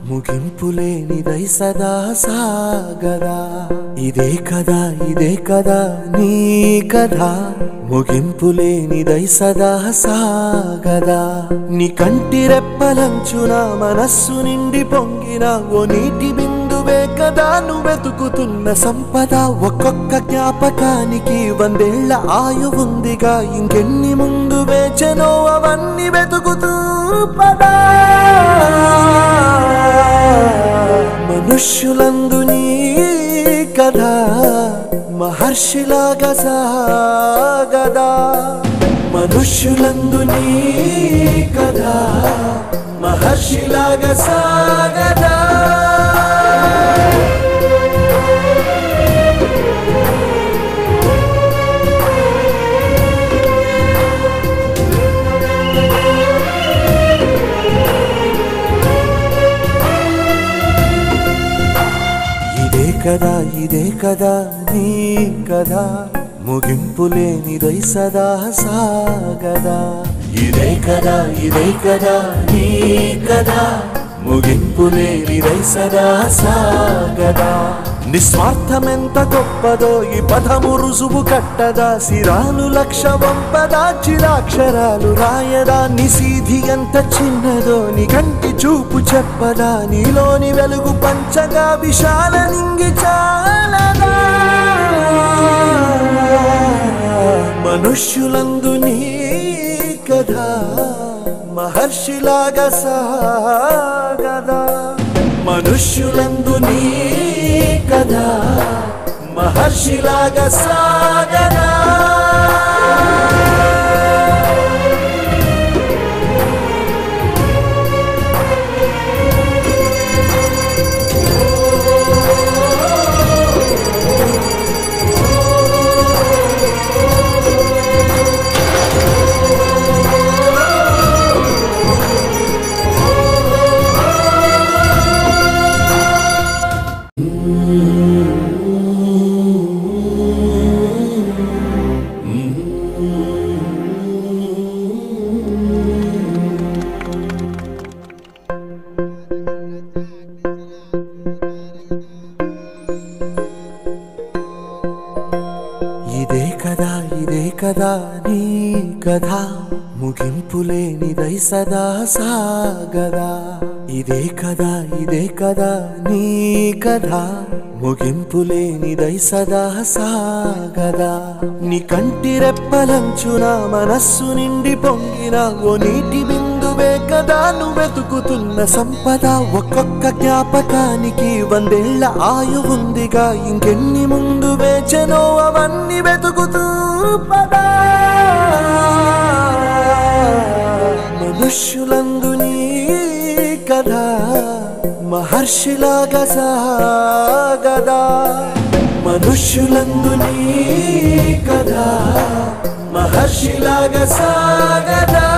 ముగింపు లేనిదై సదా సాగదా ఇదే కదా ఇదే కదా నీ కదా ముగింపు లేనిదై సదా సాగదా నీ కంటి రెప్పలంచున మనస్సు నిండి పొంగిన ఓ నీటి బిందువే కదా నువ్వెతుకుతున్న సంపద ఒక్కొక్క జ్ఞాపకానికి వందేళ్ల ఆయువుందిగా ఇంకెన్ని ముందు వేచనో అవన్నీ వెతుకుతూ పదా మనుష్యులందు నీ కథ మహర్షిలాగా సాగదా మనుష్యులందు నీ కథ మహర్షిలాగా సాగదా ఇదే కదా ఇదే కదా నీ కదా ముగింపు లేనిదై సదా సాగదా ఇదే కదా ఇదే కదా నీ కదా ముగింపు లేనిదై సదా సాగదా నిస్వార్థమెంత గొప్పదో ఈ పదము రుజువు కట్టదా సిరాలు లక్ష వంపదా చిరాక్షరాలు రాయదా నిసీధి ఎంత చిన్నదో నీ కంటి చూపు చెప్పదా నీలోని వెలుగు పంచగా విశాల నింగి చాలదా మనుష్యులందు నీ కదా మహర్షిలాగా సాగదా మనుష్యులందు నీ కదా మహర్షిలాగా సాగదా ఇదే కదా ఇదే కదా నీ కథ ముగింపు లేనిదై సదా సాగదా ఇదే కదా ఇదే కదా నీ కథ ముగింపు లేనిదై సదా సాగదా నీ కంటి రెప్పలంచున మనస్సు నిండి పొంగిన ఓ నీటి బిందువే కదా నువ్వెతుకుతున్న సంపద ఒక్కొక్క జ్ఞాపకానికి వందేళ్ల ఆయువుందిగా ఇంకెన్ని ముందు వేచనో అవన్నీ వెతుకుతూ పదా మనుష్యులందు నీ కథ మహర్షిలాగా సాగదా మనుష్యులందు నీ కథ మహర్షిలాగా సాగదా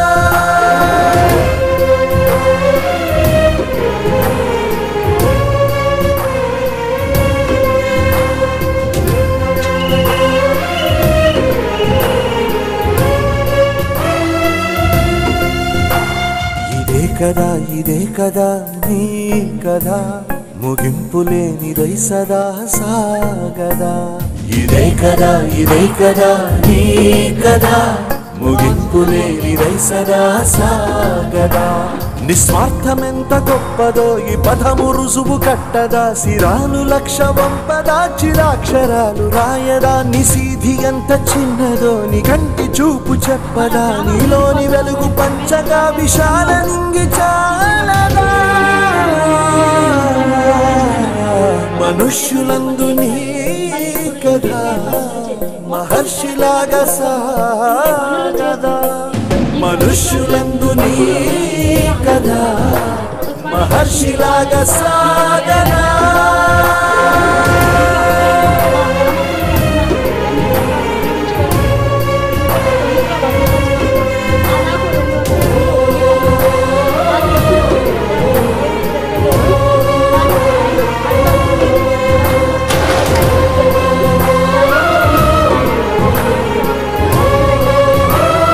ఇదే కదా ఇదే కదా నీ కదా ముగింపు లేనిదై సదా సాగదా ఇదే కదా ఇదే కదా నీ కదా ముగింపు లేనిదై సదా సాగదా నిస్వార్థమెంత గొప్పదో ఈ పదము రుజువు కట్టదా సిరాలు లక్ష వంపదా చిరాక్షరాలు రాయదా నిసీధి ఎంత చిన్నదో నీ కంటి చూపు చెప్పదా నీలోని వెలుగు పంచగా విశాల నింగి చాలదా మనుష్యులందు నీ కదా మహర్షిలాగా సాగదా మనుష్యులందు నీ కదా మహర్షిలాగా సాగదా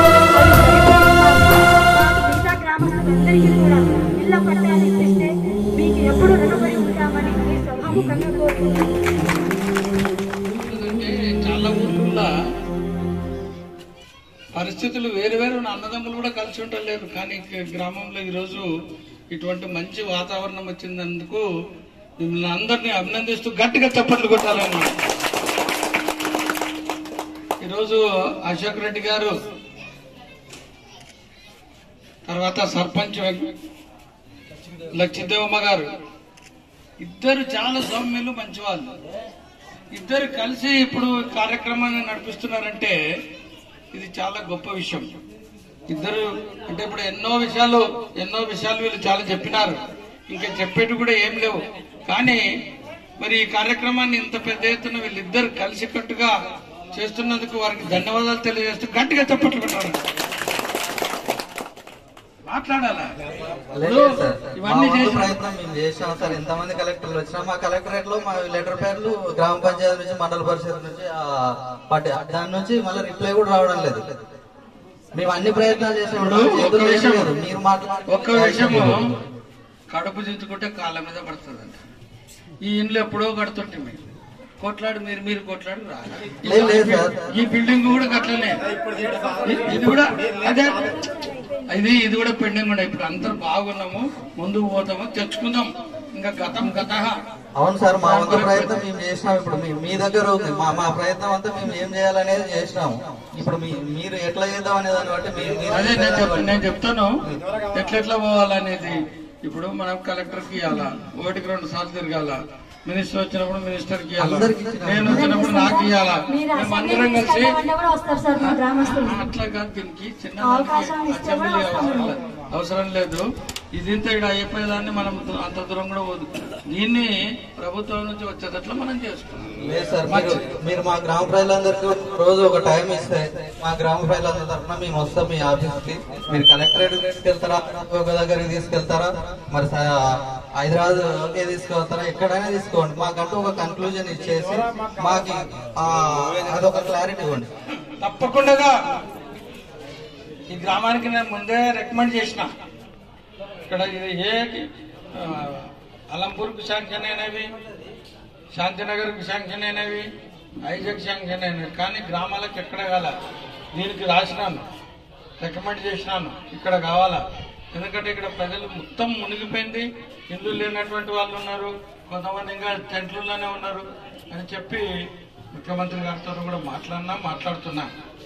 మిగతా గ్రామస్తులందరికీ కూడా ఇళ్ళ పట్టాలు ఇప్పిస్తే ఎందుకంటే చాలా ఊర్లలో పరిస్థితులు వేరు వేరు ఉన్న అన్నదమ్ములు కూడా కలిసి ఉండలేరు కానీ ఇక గ్రామంలో ఈరోజు ఇటువంటి మంచి వాతావరణం వచ్చినందుకు మిమ్మల్ని అందరినీ అభినందిస్తూ గట్టిగా చప్పట్లు కొట్టాలన్నమాట ఈరోజు అశోక్ రెడ్డి గారు తర్వాత సర్పంచ్ వెంక- లక్ష్మీదేవమ్మ గారు ఇద్దరు చాలా సౌమ్యులు మంచివాళ్ళు ఇద్దరు కలిసి ఇప్పుడు కార్యక్రమాన్ని నడిపిస్తున్నారంటే ఇది చాలా గొప్ప విషయం ఇద్దరు అంటే ఇప్పుడు ఎన్నో విషయాలు ఎన్నో విషయాలు వీళ్ళు చాలా చెప్పినారు ఇంకా చెప్పేటి కూడా ఏం లేవు కానీ మరి ఈ కార్యక్రమాన్ని ఇంత పెద్ద ఎత్తున వీళ్ళిద్దరు కలిసికట్టుగా చేస్తున్నందుకు వారికి ధన్యవాదాలు తెలియజేస్తూ గట్టిగా చప్పట్లు పెట్టారు మాట్లాడాలా లేదు సార్. మా ఇవన్నీ వంతు చేసి ప్రయత్నం మేము చేసాం సార్ ఎంతమంది కలెక్టర్లు వచ్చినా మా కలెక్టరేట్ లో మా లెటర్ పేర్లు గ్రామ పంచాయతీ నుంచి మండల పరిషత్ నుంచి ఆ, పడ్డాయి దాని నుంచి మళ్ళీ రిప్లై కూడా రావడం లేదు మేము అన్ని ప్రయత్నాలు చేసాం ఇప్పుడు ఒక్క చేతులు ఏమీ విషయం లేదు. మీరు మాట్లాడే ఒక్క విషయము కడుపు దిద్దుకుంటే కాళ్ళ మీద పడుతుందంట ఈ ఇండ్లు ఎప్పుడో కడుతుంటే మీరు కొట్లాడు మీరు మీరు కొట్లాడు రా. లేదు, లేదు సార్. ఈ బిల్డింగ్ కూడా కట్టలే ఇది కూడా అదే ఇది ఇది కూడా పెండింగ్ ఉన్నాయి ఇప్పుడు అందరు బాగున్నాము ముందుకు పోతాము తెచ్చుకుందాం ఇంకా గతం గత అవును సార్ మా వంతు ప్రయత్నం మేము చేసినాం ఇప్పుడు మీ- మీ దగ్గర ఉంది మా మా ప్రయత్నం అంతా మేము ఏం చేయాలనేది చేసినాము ఇప్పుడు మీ- మీరు ఎట్లా చేద్దాం అనే దాన్ని బట్టి మీరు మీరు అదే నేను చేసే చెప్ దాన్ని నేను చెప్తాను ఎట్లెట్లా పోవాలనేది ఇప్పుడు మనం కలెక్టర్ కి ఇవ్వాలా ఓటికి రెండు సార్లు తిరగాల మినిస్టర్ వచ్చినప్పుడు మినిస్టర్ కి ఇవ్వాలా అందరికీ ఇచ్చినా. నేను వచ్చినప్పుడు నాకు ఇవ్వాలా మీరు మేము అసెంబ్లీ అందరం కలిసి తీసుకెళ్ళమంటే కూడా వస్తారు సార్ మా గ్రామస్తులు అట్లా కాదు దీనికి చిన్న అవకాశం ఇస్తే కూడా అసెంబ్లీ అవసరం వస్తాము. లేదు అవసరం లేదు ఇది ఇంత ఇక్కడ అయిపోయేదాన్ని మనం అంత దూరం కూడా పోదు దీన్ని ప్రభుత్వం నుంచి వచ్చేటట్లు మనం చేసుకున్నాం లేదు సార్ మీరు మీరు మా గ్రామ ప్రజలందరికీ రోజు ఒక టైం ఇస్తే మా గ్రామ ప్రజలందరి తరఫున మేము వస్తాం మీ ఆఫీస్ కి మీరు కలెక్టరేట్ తీసుకెళ్తారా ఒక దగ్గరికి తీసుకెళ్తారా మరి స- హైదరాబాద్ ఓకే తీసుకెళ్తారా ఎక్కడైనా తీసుకోండి మాకంటూ ఒక కన్క్లూజన్ ఇచ్చేసి మాకు ఆ, అదొక క్లారిటీ ఇవ్వండి తప్పకుండా ఈ గ్రామానికి నేను ముందే రికమెండ్ చేసిన ఇక్కడ ఇది ఏ ఆ, అలంపూర్కు శాంక్షన్ అయినవి శాంతినగర్కు శాంక్షన్ అయినవి ఐజక్ శాంక్షన్ అయినవి కానీ గ్రామాలకు ఎక్కడ కాల దీనికి రాసినాను రికమెండ్ చేసినాను ఇక్కడ కావాలా ఎందుకంటే ఇక్కడ ప్రజలు మొత్తం మునిగిపోయింది ఇల్లు లేనటువంటి వాళ్ళు ఉన్నారు కొంతమంది ఇంకా టెంట్లలోనే ఉన్నారు అని చెప్పి ముఖ్యమంత్రి గారితో కూడా మాట్లాడినా మాట్లాడుతున్నా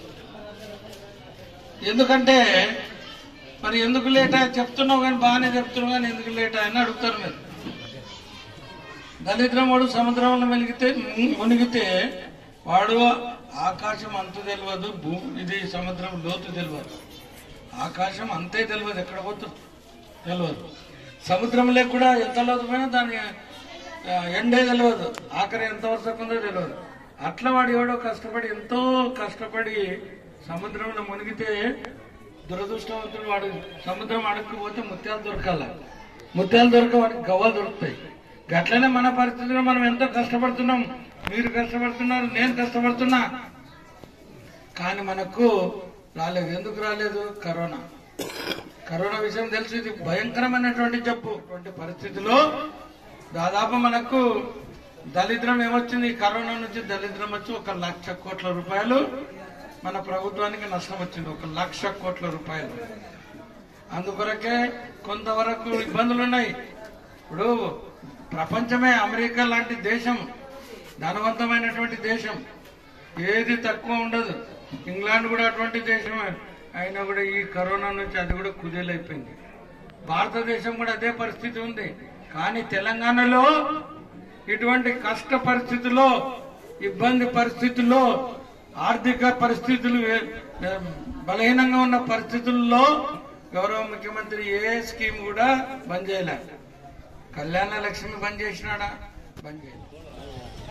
ఎందుకంటే మరి ఎందుకు లేట్ అయ్యా చెప్తున్నావు కానీ బాగానే చెప్తున్నావు కానీ ఎందుకు లేట్ అని అడుగుతారు మీరు దళిద్రం వాడు సముద్రంలో మెలిగితే మునిగితే వాడు ఆకాశం అంతు తెలియదు భూ ఇది సముద్రం లోతు తెలియదు ఆకాశం అంతే తెలియదు ఎక్కడ పోతుంది తెలియదు సముద్రంలో కూడా ఎంత లోతు పోయినా దాని ఆ, ఎండే తెలియదు ఆఖరి ఎంత వరకు ఉందో తెలియదు అట్లా వాడు ఎవడో కష్టపడి ఎంతో కష్టపడి సముద్రంలో మునిగితే దురదృష్టవంతుడు వాడు సముద్రం అడుక్కుపోతే ముత్యాలు దొరకాల ముత్యాలు దొరక వాడికి గవ్వలు దొరుకుతాయి గట్లనే మన పరిస్థితిలో మనం ఎంతో కష్టపడుతున్నాం మీరు కష్టపడుతున్నారు నేను కష్టపడుతున్నా కానీ మనకు రాలేదు ఎందుకు రాలేదు కరోనా కరోనా విషయం తెలుసు ఇది భయంకరమైనటువంటి జబ్బు అటువంటి పరిస్థితిలో దాదాపు మనకు దళిద్రం ఏమొచ్చింది ఈ కరోనా నుంచి దళిద్రం వచ్చి ఒక లక్ష కోట్ల రూపాయలు మన ప్రభుత్వానికి నష్టం వచ్చింది ఒక లక్ష కోట్ల రూపాయలు అందుకొరకే కొంతవరకు ఇబ్బందులు ఉన్నాయి ఇప్పుడు ప్రపంచమే అమెరికా లాంటి దేశం ధనవంతమైనటువంటి దేశం ఏది తక్కువ ఉండదు ఇంగ్లాండ్ కూడా అటువంటి దేశమే అయినా కూడా ఈ కరోనా నుంచి అది కూడా కుదేలైపోయింది భారతదేశం కూడా అదే పరిస్థితి ఉంది కానీ తెలంగాణలో ఇటువంటి కష్ట పరిస్థితుల్లో ఇబ్బంది పరిస్థితుల్లో ఆర్థిక పరిస్థితులు ఏ- ఏ, బలహీనంగా ఉన్న పరిస్థితుల్లో గౌరవ ముఖ్యమంత్రి ఏ స్కీమ్ కూడా బంద్ చేయలే కళ్యాణ లక్ష్మి బంద్ చేసినాడా బంద్ చేయలే